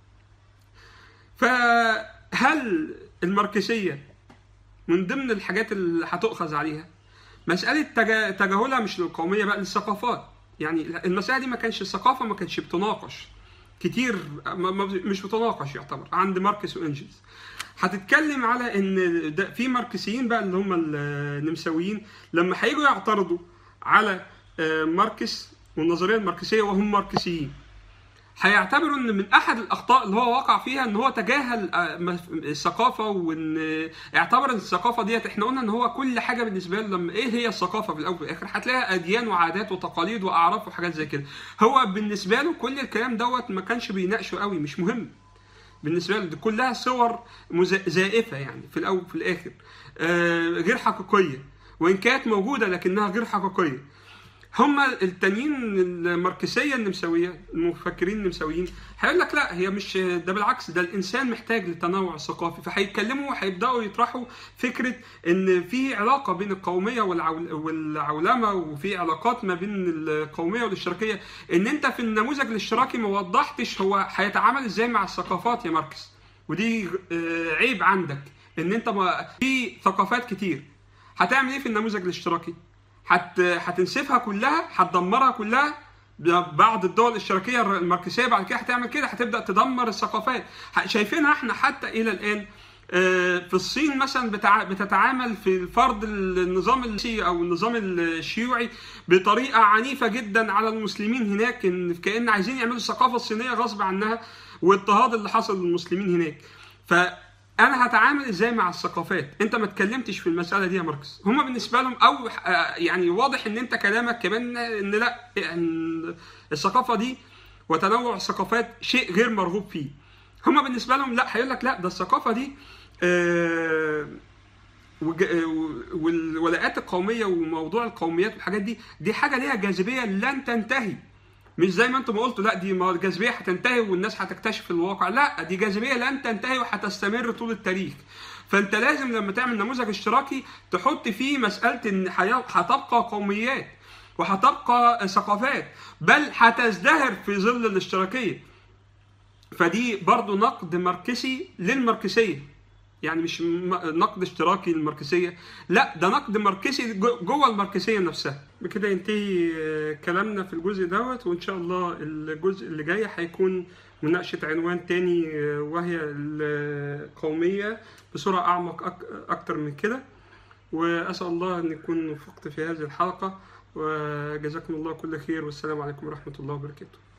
فهل الماركسيه من ضمن الحاجات اللي هتؤخذ عليها مساله تجا- تجاهلها مش للقوميه بقى للثقافات يعني المساله دي ما كانش الثقافه ما كانتش بتناقش كتير ما- ما- مش بتناقش يعتبر عند ماركس وانجلز هتتكلم على ان ده في ماركسيين بقى اللي هم النمساويين لما هيجوا يعترضوا على آه، ماركس والنظريه الماركسيه وهم ماركسيين هيعتبروا ان من احد الاخطاء اللي هو وقع فيها ان هو تجاهل آه، مف- الثقافه وان آه، اعتبر ان الثقافه ديت احنا قلنا ان هو كل حاجه بالنسبه له لما ايه هي الثقافه في الاول وفي الاخر هتلاقيها اديان وعادات وتقاليد واعراف وحاجات زي كده هو بالنسبه له كل الكلام دوت ما كانش بيناقشه قوي مش مهم بالنسبه له دي كلها صور مز- زائفه يعني في الاول وفي الاخر آه، غير حقيقيه وان كانت موجوده لكنها غير حقيقيه هما التانيين الماركسيه النمساويه المفكرين النمساويين هيقول لك لا هي مش ده بالعكس ده الانسان محتاج للتنوع الثقافي فهيتكلموا وهيبداوا يطرحوا فكره ان في علاقه بين القوميه والعول والعولمه وفي علاقات ما بين القوميه والاشتراكيه ان انت في النموذج الاشتراكي ما وضحتش هو هيتعامل ازاي مع الثقافات يا ماركس ودي آه، عيب عندك ان انت ما في ثقافات كتير هتعمل ايه في النموذج الاشتراكي هت... هتنسفها كلها هتدمرها كلها بعض الدول الاشتراكيه الماركسيه بعد كده هتعمل كده هتبدا تدمر الثقافات ح- شايفينها احنا حتى الى الان آه، في الصين مثلا بتع... بتتعامل في فرض النظام الشيعي او النظام الشيوعي بطريقه عنيفه جدا على المسلمين هناك ان كان عايزين يعملوا الثقافه الصينيه غصب عنها واضطهاد اللي حصل للمسلمين هناك فانا هتعامل ازاي مع الثقافات انت ما اتكلمتش في المساله دي يا ماركس هما بالنسبه لهم او آه، يعني واضح ان انت كلامك كمان ان لا ان الثقافه دي وتنوع الثقافات شيء غير مرغوب فيه هما بالنسبه لهم لا هيقول لك لا ده الثقافه دي آه، وج- آه، والولاءات القوميه وموضوع القوميات والحاجات دي دي حاجه ليها جاذبيه لن تنتهي مش زي ما انتم قلتوا لا دي ما الجاذبيه هتنتهي والناس هتكتشف الواقع لا دي جاذبيه لن تنتهي وهتستمر طول التاريخ فانت لازم لما تعمل نموذج اشتراكي تحط فيه مساله ان حي- هتبقى قوميات وهتبقى ثقافات بل هتزدهر في ظل الاشتراكيه فدي برضو نقد ماركسي للماركسيه يعني مش م- نقد اشتراكي للماركسيه لا ده نقد ماركسي جو- جوه الماركسيه نفسها بكده ينتهي آه، كلامنا في الجزء دوت وان شاء الله الجزء اللي جاي هيكون مناقشه عنوان تاني آه، وهي القوميه بصوره اعمق أك- اكتر من كده واسال الله ان يكون وفقت في هذه الحلقه وجزاكم الله كل خير والسلام عليكم ورحمه الله وبركاته